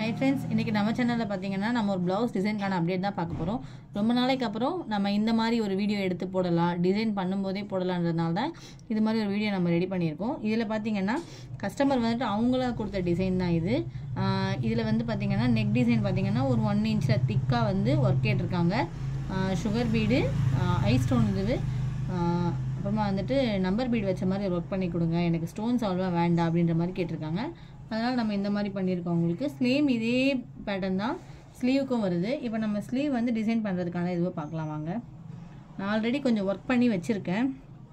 hi friends இன்றைக்கி நம்ம சேனலில் பார்த்தீங்கன்னா நம்ம ஒரு ப்ளவுஸ் டிசைன்கான அப்டேட் தான் பார்க்க போகிறோம் ரொம்ப நாளைக்கு அப்புறம் நம்ம இந்த மாதிரி ஒரு வீடியோ எடுத்து போடலாம் டிசைன் பண்ணும்போதே போடலான்றதுனால தான் இது மாதிரி ஒரு வீடியோ நம்ம ரெடி பண்ணியிருக்கோம் இதில் பார்த்தீங்கன்னா கஸ்டமர் வந்துட்டு அவங்களா கொடுத்த டிசைன் தான் இது இதில் வந்து பார்த்தீங்கன்னா நெக் டிசைன் பார்த்தீங்கன்னா ஒரு ஒன் இன்ச்சில் திக்காக வந்து ஒர்க் கேட்டிருக்காங்க சுகர் பீடு ஐ ஸ்டோன் இது ஆஹ் அப்புறமா வந்துட்டு நம்பர் பீட் வச்ச மாதிரி ஒர்க் பண்ணி கொடுங்க எனக்கு ஸ்டோன்ஸ் அவ்வளோவா வேண்டாம் அப்படின்ற மாதிரி கேட்டிருக்காங்க அதனால் நம்ம இந்த மாதிரி பண்ணியிருக்கோம் உங்களுக்கு ஸ்லீவ் இதே பேட்டர்ன் தான் ஸ்லீவுக்கும் வருது இப்போ நம்ம ஸ்லீவ் வந்து டிசைன் பண்ணுறதுக்கான இதுவை பார்க்கலாம் வாங்க நான் ஆல்ரெடி கொஞ்சம் ஒர்க் பண்ணி வச்சுருக்கேன்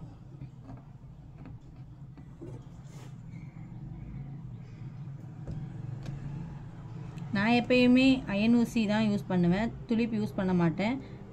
நான் எப்பயுமே அயன் ஊசி தான் யூஸ் பண்ணுவேன் துளிப்பு யூஸ் பண்ண மாட்டேன்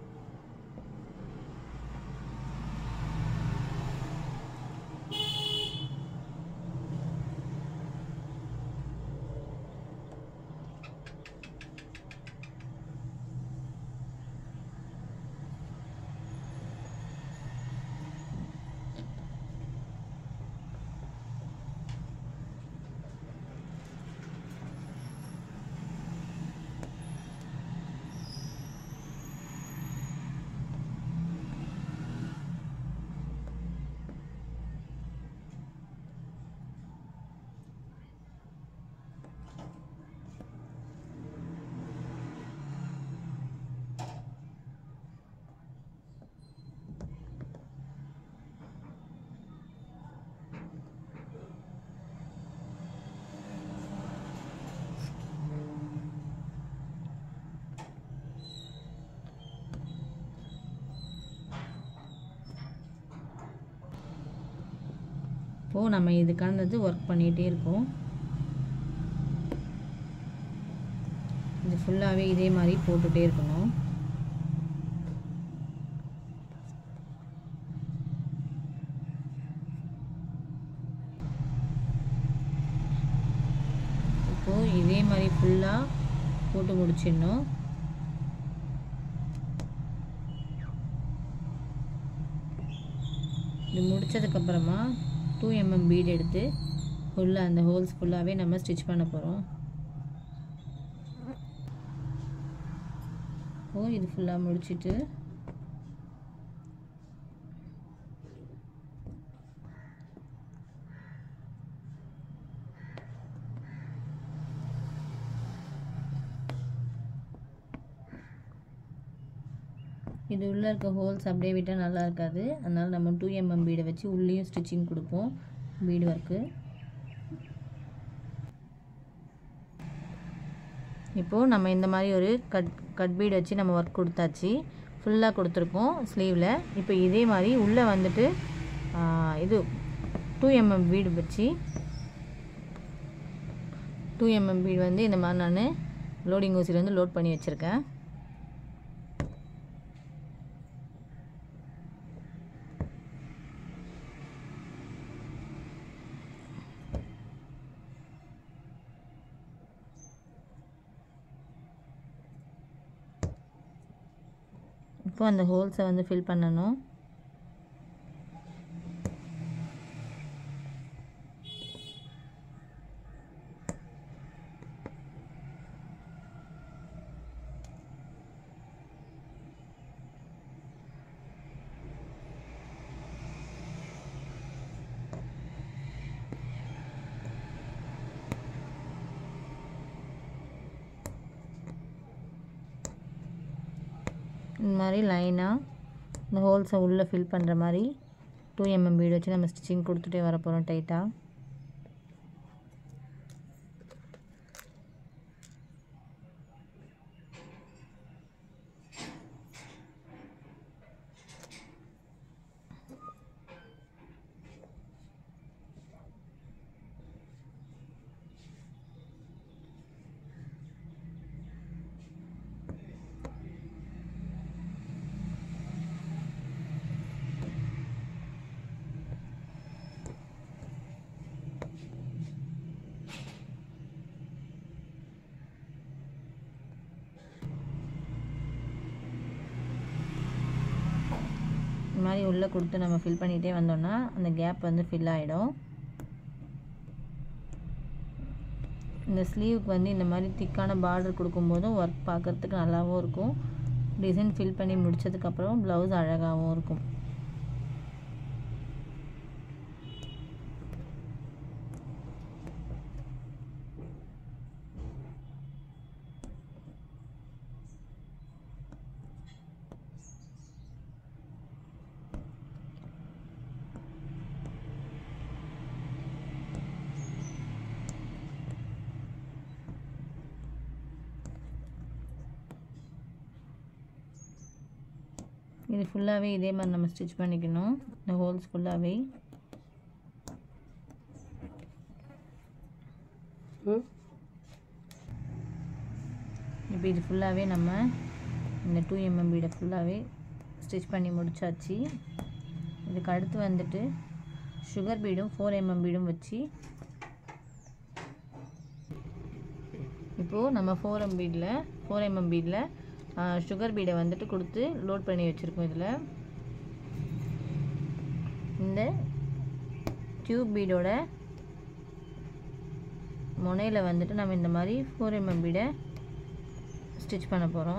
இப்போது நம்ம இதுக்கானது ஒர்க் பண்ணிகிட்டே இருக்கோம் இது ஃபுல்லாகவே இதே மாதிரி போட்டுகிட்டே இருக்கணும் இப்போது இதே மாதிரி ஃபுல்லாக போட்டு முடிச்சிடணும் இது முடித்ததுக்கப்புறமா டூ எம்எம் பீட் எடுத்து ஃபுல்லாக அந்த ஹோல்ஸ் ஃபுல்லாகவே நம்ம ஸ்டிச் பண்ண போகிறோம் ஓ இது ஃபுல்லாக முடிச்சுட்டு இது உள்ளே இருக்க ஹோல்ஸ் அப்படியே விட்டால் நல்லா இருக்காது அதனால் நம்ம டூ எம்எம் பீடை வச்சு உள்ளேயும் ஸ்டிச்சிங் கொடுப்போம் பீடு ஒர்க்கு இப்போது நம்ம இந்த மாதிரி ஒரு கட் கட் பீடு வச்சு நம்ம ஒர்க் கொடுத்தாச்சு ஃபுல்லாக கொடுத்துருக்கோம் ஸ்லீவில் இப்போ இதே மாதிரி உள்ளே வந்துட்டு இது டூ எம்எம் பீடு வச்சு டூ எம்எம் பீடு வந்து இந்த மாதிரி நான் லோடிங் ஊசியில் வந்து லோட் பண்ணி வச்சுருக்கேன் இப்போ அந்த ஹோல்ஸை வந்து ஃபில் பண்ணணும் இந்த மாதிரி லைனாக இந்த ஹோல்ஸை உள்ளே ஃபில் பண்ணுற மாதிரி டூ எம்எம் பீடு வச்சு நம்ம ஸ்டிச்சிங் கொடுத்துட்டே வர போகிறோம் டைட்டாக இந்த மாதிரி உள்ளே கொடுத்து நம்ம ஃபில் பண்ணிகிட்டே வந்தோம்னா அந்த கேப் வந்து ஃபில் ஆகிடும் இந்த ஸ்லீவுக்கு வந்து இந்த மாதிரி திக்கான பார்டர் கொடுக்கும்போதும் ஒர்க் பார்க்குறதுக்கு நல்லாவும் இருக்கும் டிசைன் ஃபில் பண்ணி முடித்ததுக்கப்புறம் ப்ளவுஸ் அழகாகவும் இருக்கும் இது ஃபுல்லாகவே இதே மாதிரி நம்ம ஸ்டிச் பண்ணிக்கணும் இந்த ஹோல்ஸ் ஃபுல்லாகவே இப்போ இது ஃபுல்லாகவே நம்ம இந்த டூ எம்எம் பீடை ஃபுல்லாகவே ஸ்டிச் பண்ணி முடிச்சாச்சு இதுக்கு அடுத்து வந்துட்டு சுகர் பீடும் ஃபோர் எம்எம் பீடும் வச்சு இப்போது நம்ம ஃபோர் எம் பீடில் ஃபோர் எம்எம் பீடில் சுகர் பீடை வந்துட்டு கொடுத்து லோட் பண்ணி வச்சுருக்கோம் இதில் இந்த டியூப் பீடோட முனையில் வந்துட்டு நம்ம இந்த மாதிரி ஃபோர் எம்எம் பீடை ஸ்டிச் பண்ண போகிறோம்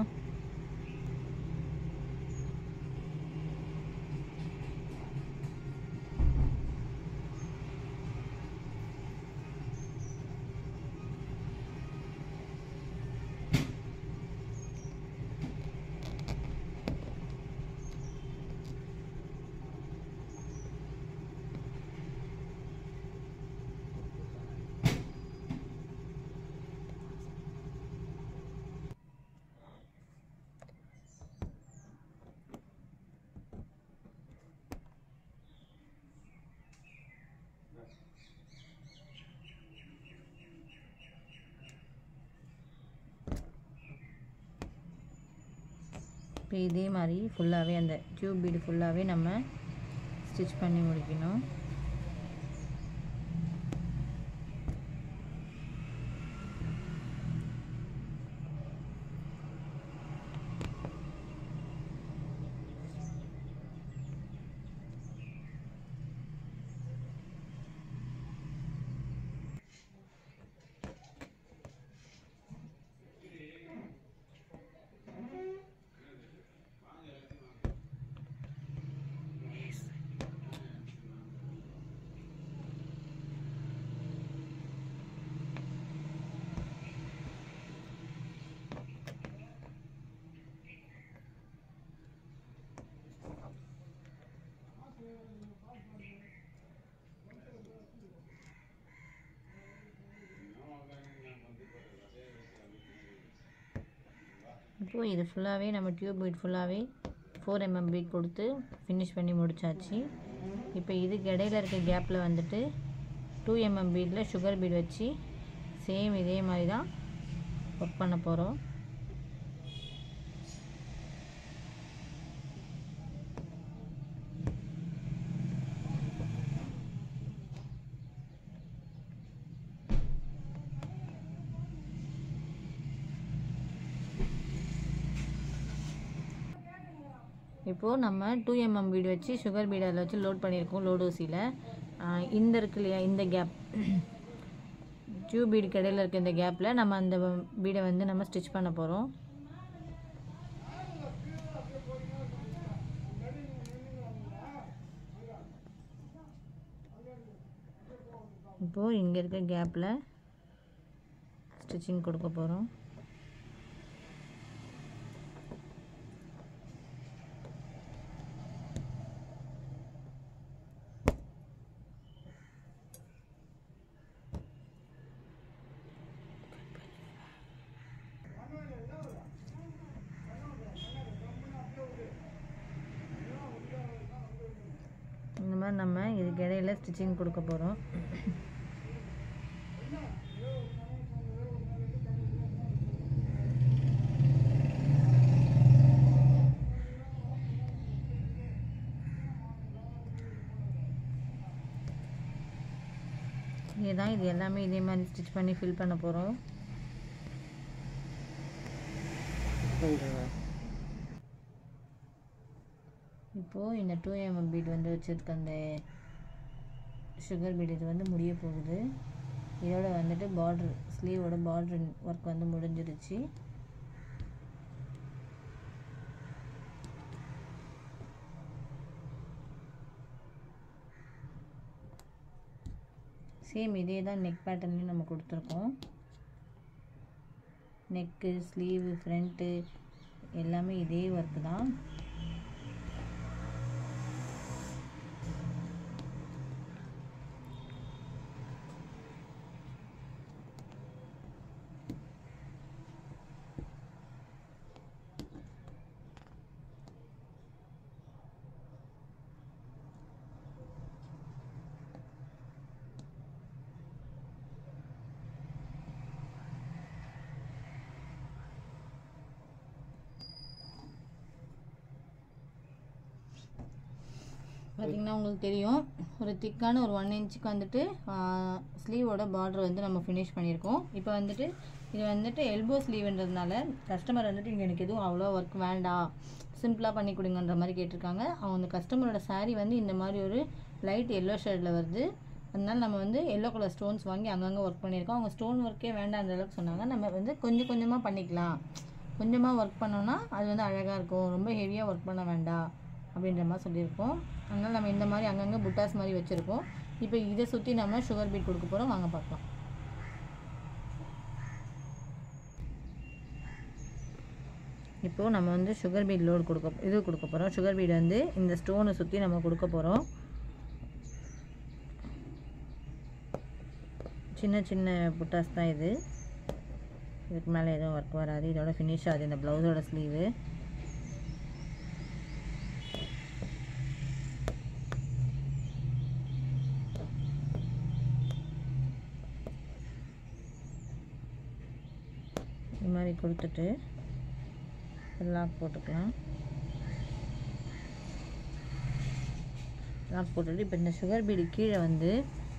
இப்போ இதே மாதிரி ஃபுல்லாகவே அந்த டியூப் பீடு ஃபுல்லாகவே நம்ம ஸ்டிச் பண்ணி முடிக்கணும் இப்போது இது ஃபுல்லாகவே நம்ம டியூப் பீட் ஃபுல்லாகவே ஃபோர் எம்எம் பீட் கொடுத்து ஃபினிஷ் பண்ணி முடிச்சாச்சு இப்போ இதுக்கு இடையில இருக்க கேப்பில் வந்துட்டு டூ எம்எம் பீடில் சுகர் பீட் வச்சு சேம் இதே மாதிரி தான் ஒர்க் பண்ண போகிறோம் இப்போது நம்ம டூ எம்எம் பீடு வச்சு சுகர் பீடு அதில் வச்சு லோட் பண்ணியிருக்கோம் லோட் ஊசியில் இந்த இருக்கு இல்லையா இந்த கேப் டியூப் பீடு கடையில் இருக்க இந்த கேப்பில் நம்ம அந்த பீடை வந்து நம்ம ஸ்டிச் பண்ண போகிறோம் இப்போது இங்கே இருக்க கேப்பில் ஸ்டிச்சிங் கொடுக்க போகிறோம் இந்த மாதிரி நம்ம இதுக்கு இடையில ஸ்டிச்சிங் கொடுக்க போகிறோம் இதுதான் இது எல்லாமே இதே மாதிரி ஸ்டிச் பண்ணி ஃபில் பண்ண போகிறோம் இப்போது இந்த டூ எம்எம் பீட் வந்து வச்சுருக்க அந்த சுகர் பீட் இது வந்து முடிய போகுது இதோட வந்துட்டு பார்டர் ஸ்லீவோட பார்டர் ஒர்க் வந்து முடிஞ்சிருச்சு சேம் இதே தான் நெக் பேட்டர்ன்லையும் நம்ம கொடுத்துருக்கோம் நெக்கு ஸ்லீவு ஃப்ரண்ட்டு எல்லாமே இதே ஒர்க்கு தான் பார்த்திங்கன்னா உங்களுக்கு தெரியும் ஒரு திக்கான ஒரு ஒன் இன்ச்சுக்கு வந்துட்டு ஸ்லீவோட பார்டர் வந்து நம்ம ஃபினிஷ் பண்ணியிருக்கோம் இப்போ வந்துட்டு இது வந்துட்டு எல்போ ஸ்லீவ்ன்றதுனால கஸ்டமர் வந்துட்டு இங்கே எனக்கு எதுவும் அவ்வளோ ஒர்க் வேண்டாம் சிம்பிளாக பண்ணி கொடுங்கன்ற மாதிரி கேட்டிருக்காங்க அவங்க அந்த கஸ்டமரோட saree வந்து இந்த மாதிரி ஒரு லைட் எல்லோ ஷேடில் வருது அதனால நம்ம வந்து எல்லோ கலர் ஸ்டோன்ஸ் வாங்கி அங்கங்கே ஒர்க் பண்ணியிருக்கோம் அவங்க ஸ்டோன் ஒர்க்கே வேண்டான்ற அளவுக்கு சொன்னாங்க நம்ம வந்து கொஞ்சம் கொஞ்சமாக பண்ணிக்கலாம் கொஞ்சமாக ஒர்க் பண்ணோம்னா அது வந்து அழகாக இருக்கும் ரொம்ப ஹெவியாக ஒர்க் பண்ண வேண்டாம் அப்படின்ற மாதிரி சொல்லியிருக்கோம் அதனால் நம்ம இந்த மாதிரி அங்கங்கே புட்டாஸ் மாதிரி வச்சுருக்கோம் இப்போ இதை சுற்றி நம்ம சுகர் பீட் கொடுக்க போகிறோம் வாங்க பார்க்கலாம் இப்போது நம்ம வந்து சுகர் பீட் லோடு கொடுக்க இது கொடுக்க போகிறோம் சுகர் பீட் வந்து இந்த ஸ்டோனை சுற்றி நம்ம கொடுக்க போகிறோம் சின்ன சின்ன புட்டாஸ் தான் இது இதுக்கு மேலே எதுவும் ஒர்க் வராது இதோட ஃபினிஷ் ஆகுது இந்த ப்ளவுஸோட ஸ்லீவு இது மாதிரி கொடுத்துட்டு லாக் போட்டுக்கலாம் லாக் போட்டுட்டு இப்போ இந்த சுகர் பீடு கீழே வந்து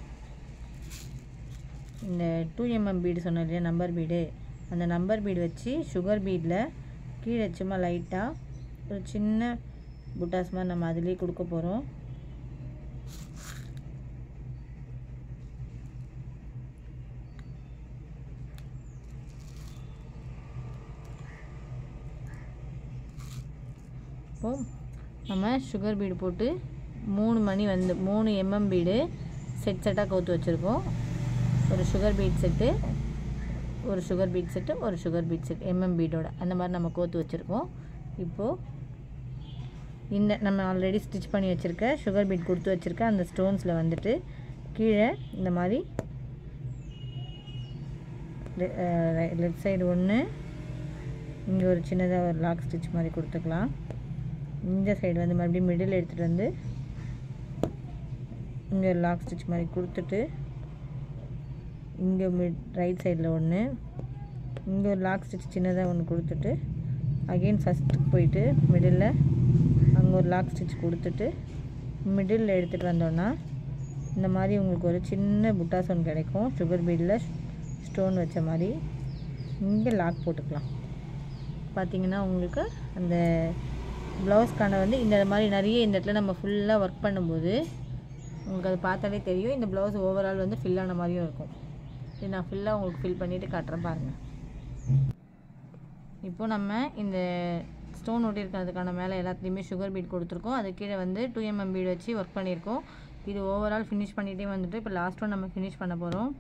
இந்த டூ எம்எம் பீடு சொன்னோம் இல்லையா நம்பர் பீடு அந்த நம்பர் பீடு வச்சு சுகர் பீடில் கீழே சும்மா லைட்டாக ஒரு சின்ன புட்டாஸ் மாதிரி நம்ம அதுலேயே கொடுக்க போகிறோம் இப்போது நம்ம சுகர் பீடு போட்டு மூணு மணி வந்து மூணு எம்எம் பீடு செட் செட்டாக கவுத்து வச்சுருக்கோம் ஒரு சுகர் பீட் செட்டு ஒரு சுகர் பீட் செட்டு ஒரு சுகர் பீட் செட் எம்எம் பீடோட அந்த மாதிரி நம்ம கோத்து வச்சுருக்கோம் இப்போது இந்த நம்ம ஆல்ரெடி ஸ்டிச் பண்ணி வச்சுருக்க சுகர் பீட் கொடுத்து வச்சுருக்க அந்த ஸ்டோன்ஸில் வந்துட்டு கீழே இந்த மாதிரி லெஃப்ட் சைடு ஒன்று இங்கே ஒரு சின்னதாக ஒரு லாக் ஸ்டிச் மாதிரி கொடுத்துக்கலாம் இந்த சைடு வந்து மறுபடியும் மிடில் எடுத்துகிட்டு வந்து இங்கே ஒரு லாக் ஸ்டிச் மாதிரி கொடுத்துட்டு இங்கே மிட் ரைட் சைடில் ஒன்று இங்கே ஒரு லாக் ஸ்டிச் சின்னதாக ஒன்று கொடுத்துட்டு அகெயின் ஃபஸ்ட்டுக்கு போயிட்டு மிடில் அங்கே ஒரு லாக் ஸ்டிச் கொடுத்துட்டு மிடில் எடுத்துகிட்டு வந்தோன்னா இந்த மாதிரி உங்களுக்கு ஒரு சின்ன புட்டாஸ் ஒன்று கிடைக்கும் சுகர் பீடில் ஸ்டோன் வச்ச மாதிரி இங்கே லாக் போட்டுக்கலாம் பார்த்தீங்கன்னா உங்களுக்கு அந்த ப்ளவுஸ்க்கான வந்து இந்த மாதிரி நிறைய இந்த இடத்துல நம்ம ஃபுல்லாக ஒர்க் பண்ணும்போது உங்களுக்கு அது பார்த்தாலே தெரியும் இந்த ப்ளவுஸ் ஓவரால் வந்து ஃபில் ஆன மாதிரியும் இருக்கும் இது நான் ஃபுல்லாக உங்களுக்கு ஃபில் பண்ணிவிட்டு காட்டுறேன் பாருங்கள் இப்போது நம்ம இந்த ஸ்டோன் ஒட்டி இருக்கிறதுக்கான மேலே எல்லாத்துலேயுமே சுகர் பீட் கொடுத்துருக்கோம் அது கீழே வந்து டூ எம்எம் பீட் வச்சு ஒர்க் பண்ணியிருக்கோம் இது ஓவரால் ஃபினிஷ் பண்ணிகிட்டே வந்துட்டு இப்போ லாஸ்ட் ஒன் நம்ம ஃபினிஷ் பண்ண போகிறோம்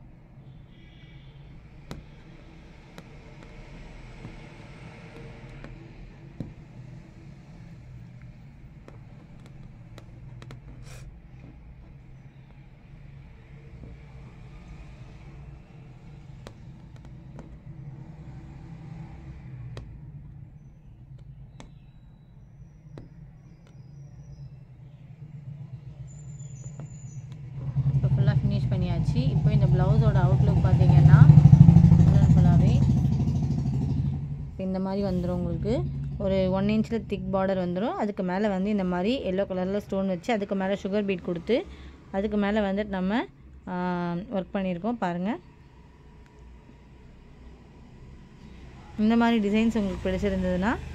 இப்போ ஃபுல்லாக ஃபினிஷ் பண்ணியாச்சு இப்போ இந்த ப்ளவுஸோட அவுட்லுக் பார்த்தீங்கன்னா ஃபுல்லாகவே இப்போ இந்த மாதிரி வந்துடும் உங்களுக்கு ஒரு ஒன் இன்ச்சில் திக் பார்டர் வந்துடும் அதுக்கு மேலே வந்து இந்த மாதிரி எல்லோ கலரில் ஸ்டோன் வச்சு அதுக்கு மேலே சுகர் பீட் கொடுத்து அதுக்கு மேலே வந்துட்டு நம்ம ஒர்க் பண்ணியிருக்கோம் பாருங்கள் இந்த மாதிரி டிசைன்ஸ் உங்களுக்கு பிடிச்சிருந்ததுன்னா